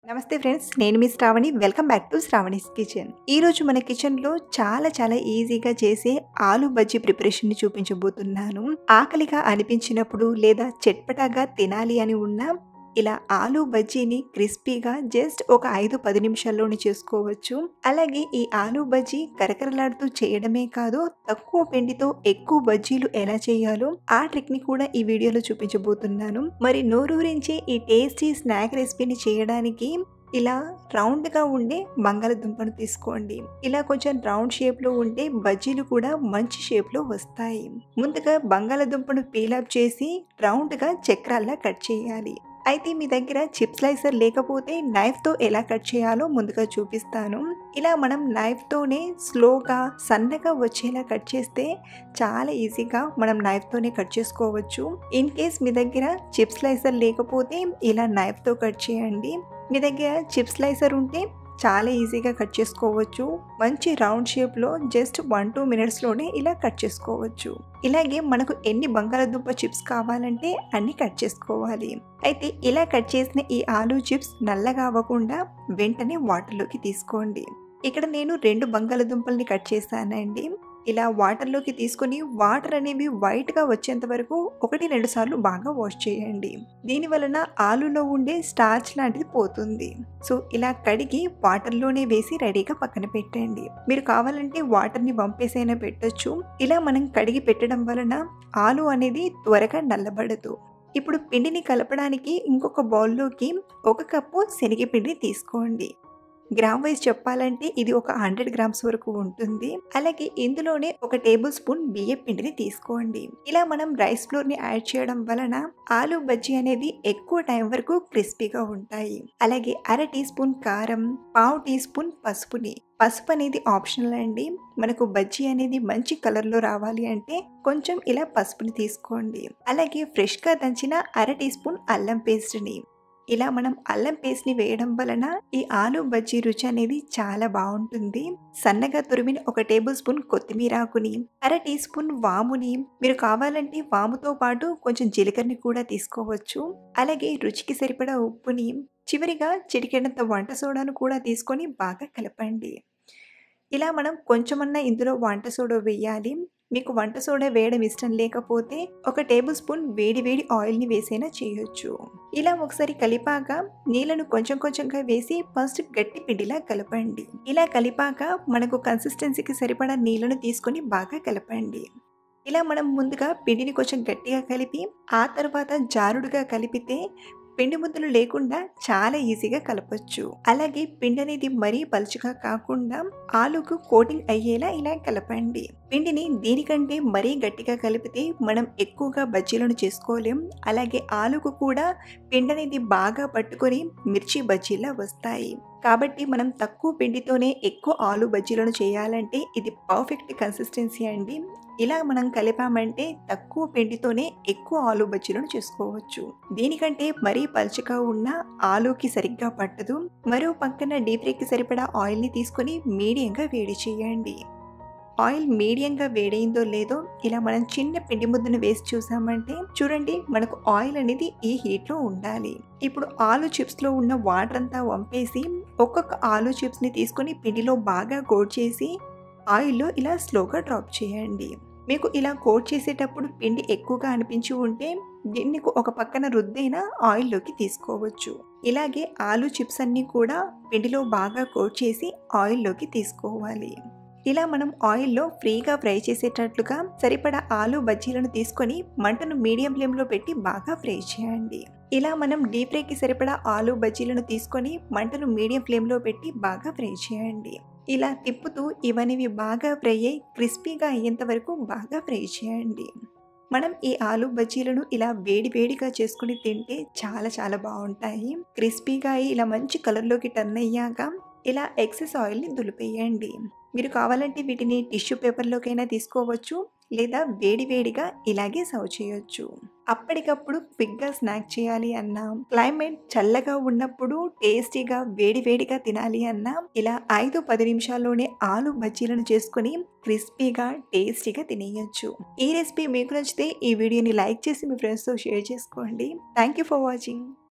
నమస్తే ఫ్రెండ్స్ నేను మీ Sravani welcome back to Sravani's kitchen ఈ రోజు మన కిచెన్లో చాలా చాలా ఈజీగా చేసే ఆలు బజ్జీ ప్రిపరేషన్ని చూపించబోతున్నాను ఆకలిగా అనిపించినప్పుడు లేదా చట్పటాగా తినాలి అని ఉన్నా ఇలా ఆలు బజ్జీని క్రిస్పీగా జస్ట్ ఒక ఐదు పది నిమిషాల్లోనే చేసుకోవచ్చు అలాగే ఈ ఆలు బజ్జీ కరకరలాడుతూ చేయడమే కాదు తక్కువ పిండితో ఎక్కువ బజ్జీలు ఎలా చేయాలో ఆ ట్రిక్ ని కూడా ఈ వీడియోలో చూపించబోతున్నాను మరి నోరూరించే ఈ టేస్టీ స్నాక్ రెసిపీని చేయడానికి ఇలా రౌండ్గా ఉండే బంగాళదుంపను తీసుకోండి ఇలా కొంచెం రౌండ్ షేప్లో ఉండే బజ్జీలు కూడా మంచి షేప్లో వస్తాయి ముందుగా బంగాళదుంపను పీలప్ చేసి రౌండ్గా చక్రాల్లా కట్ చేయాలి అయితే మీ దగ్గర చిప్ స్లైసర్ లేకపోతే నైఫ్తో ఎలా కట్ చేయాలో ముందుగా చూపిస్తాను ఇలా మనం నైఫ్తోనే స్లోగా సన్నగా వచ్చేలా కట్ చేస్తే చాలా ఈజీగా మనం నైఫ్తోనే కట్ చేసుకోవచ్చు ఇన్ కేస్ మీ దగ్గర చిప్ స్లైసర్ లేకపోతే ఇలా నైఫ్తో కట్ చేయండి మీ దగ్గర చిప్ స్లైసర్ ఉంటే చాలా ఈజీగా కట్ చేసుకోవచ్చు మంచి రౌండ్ షేప్లో జస్ట్ వన్ టూ మినిట్స్లోనే ఇలా కట్ చేసుకోవచ్చు ఇలాగే మనకు ఎన్ని బంగాళదుంప చిప్స్ కావాలంటే అన్ని కట్ చేసుకోవాలి అయితే ఇలా కట్ చేసిన ఈ ఆలూ చిప్స్ నల్లగా అవ్వకుండా వెంటనే వాటర్లోకి తీసుకోండి ఇక్కడ నేను రెండు బంగాళదుంపల్ని కట్ చేశానండి ఇలా వాటర్లోకి తీసుకొని వాటర్ అనేవి వైట్గా వచ్చేంత వరకు ఒకటి రెండు సార్లు బాగా వాష్ చేయండి దీని వలన ఆలులో ఉండే స్టార్చ్ లాంటిది పోతుంది సో ఇలా కడిగి వాటర్లోనే వేసి రెడీగా పక్కన పెట్టండి మీరు కావాలంటే వాటర్ని వంపేసైనా పెట్టొచ్చు ఇలా మనం కడిగి పెట్టడం వలన ఆలు అనేది త్వరగా నల్లబడదు ఇప్పుడు పిండిని కలపడానికి ఇంకొక బౌల్లోకి ఒక కప్పు శనగపిండి తీసుకోండి గ్రామ్ వైజ్ చెప్పాలంటే ఇది ఒక హండ్రెడ్ గ్రామ్స్ వరకు ఉంటుంది అలాగే ఇందులోనే ఒక టేబుల్ స్పూన్ బియ్య పిండిని తీసుకోండి ఇలా మనం రైస్ ఫ్లోర్ ని యాడ్ చేయడం వలన ఆలు బజ్జీ అనేది ఎక్కువ టైం వరకు క్రిస్పీగా ఉంటాయి అలాగే అర టీ స్పూన్ కారం పావు టీ స్పూన్ పసుపుని పసుపు అనేది ఆప్షనల్ అండి మనకు బజ్జీ అనేది మంచి కలర్లో రావాలి అంటే కొంచెం ఇలా పసుపుని తీసుకోండి అలాగే ఫ్రెష్గా దంచిన అర టీ స్పూన్ అల్లం పేస్ట్ని ఇలా మనం అల్లం పేస్ట్ని వేయడం వలన ఈ ఆలు బజ్జీ రుచి అనేది చాలా బాగుంటుంది సన్నగా తురిమిన ఒక టేబుల్ స్పూన్ కొత్తిమీర ఆకుని అర టీ స్పూన్ వాముని మీరు కావాలంటే వాముతో పాటు కొంచెం జీలకర్రని కూడా తీసుకోవచ్చు అలాగే రుచికి సరిపడా ఉప్పుని చివరిగా చిటికెడంత వంట సోడాను కూడా తీసుకొని బాగా కలపండి ఇలా మనం కొంచెమన్నా ఇందులో వంట సోడా వేయాలి మీకు వంట సోడా వేయడం ఇష్టం లేకపోతే ఒక టేబుల్ స్పూన్ వేడి వేడి ఆయిల్ని వేసైనా చేయొచ్చు ఇలా ఒకసారి కలిపాక నీళ్ళను కొంచెం కొంచెంగా వేసి ఫస్ట్ గట్టి పిండిలా కలపండి ఇలా కలిపాక మనకు కన్సిస్టెన్సీకి సరిపడా నీళ్ళను తీసుకొని బాగా కలపండి ఇలా మనం ముందుగా పిండిని కొంచెం గట్టిగా కలిపి ఆ తర్వాత జారుడుగా కలిపితే పిండి ముద్దలు లేకుండా చాలా ఈజీగా కలపచ్చు అలాగే పిండి అనేది మరీ పలుచుగా కాకుండా ఆలుకు కోటింగ్ అయ్యేలా ఇలా కలపండి పిండిని దీనికంటే మరీ గట్టిగా కలిపితే మనం ఎక్కువగా బజ్జీలను చేసుకోలేం అలాగే ఆలుకు కూడా పిండి అనేది బాగా పట్టుకొని మిర్చి బజ్జీలా వస్తాయి కాబట్టి మనం తక్కువ పిండితోనే ఎక్కువ ఆలు బజ్జీలను చేయాలంటే ఇది పర్ఫెక్ట్ కన్సిస్టెన్సీ అండి ఇలా మనం కలిపామంటే తక్కువ పిండితోనే ఎక్కువ ఆలు బజ్జీలను చేసుకోవచ్చు దీనికంటే మరీ పలుచగా ఉన్న ఆలుకి సరిగ్గా పట్టదు మరో పక్కన డీప్ ఫ్రైకి సరిపడా ఆయిల్ని తీసుకొని మీడియంగా వేడి చేయండి ఆయిల్ మీడియంగా వేడైందో లేదో ఇలా మనం చిన్న పిండి ముద్దను వేసి చూసామంటే చూడండి మనకు ఆయిల్ అనేది ఈ హీట్లో ఉండాలి ఇప్పుడు ఆలు చిప్స్లో ఉన్న వాటర్ అంతా వంపేసి ఒక్కొక్క ఆలు చిప్స్ని తీసుకొని పిండిలో బాగా కోట్ చేసి ఆయిల్లో ఇలా స్లోగా డ్రాప్ చేయండి మీకు ఇలా కోట్ చేసేటప్పుడు పిండి ఎక్కువగా అనిపించి ఉంటే దీన్ని ఒక పక్కన రుద్దైన ఆయిల్లోకి తీసుకోవచ్చు ఇలాగే ఆలు చిప్స్ అన్నీ కూడా పిండిలో బాగా కోట్ చేసి ఆయిల్లోకి తీసుకోవాలి ఇలా మనం ఆయిల్లో ఫ్రీగా ఫ్రై చేసేటట్లుగా సరిపడా ఆలు బజ్జీలను తీసుకొని మంటను మీడియం ఫ్లేమ్లో పెట్టి బాగా ఫ్రై చేయండి ఇలా మనం డీప్ ఫ్రైకి సరిపడా ఆలు బజ్జీలను తీసుకొని మంటను మీడియం ఫ్లేమ్లో పెట్టి బాగా ఫ్రై చేయండి ఇలా తిప్పుతూ ఇవన్నీ బాగా ఫ్రై అయ్యి క్రిస్పీగా అయ్యేంత వరకు బాగా ఫ్రై చేయండి మనం ఈ ఆలు బజ్జీలను ఇలా వేడి వేడిగా చేసుకుని తింటే చాలా చాలా బాగుంటాయి క్రిస్పీగా అయ్యి ఇలా మంచి కలర్లోకి టర్న్ అయ్యాక ఇలా ఎక్సెస్ ఆయిల్ని దులిపేయండి మీరు కావాలంటే వీటిని టిష్యూ పేపర్లోకైనా తీసుకోవచ్చు లేదా వేడి వేడిగా ఇలాగే సర్వ్ చేయొచ్చు అప్పటికప్పుడు క్విక్గా స్నాక్ చేయాలి అన్నా క్లైమేట్ చల్లగా ఉన్నప్పుడు టేస్టీగా వేడి వేడిగా తినాలి అన్నా ఇలా ఐదు పది నిమిషాల్లోనే ఆలు బజ్జీలను చేసుకొని క్రిస్పీగా టేస్టీగా తినేయచ్చు ఈ రెసిపీ మీకు నచ్చితే ఈ వీడియోని లైక్ చేసి మీ ఫ్రెండ్స్తో షేర్ చేసుకోండి థ్యాంక్ యూ ఫర్ వాచింగ్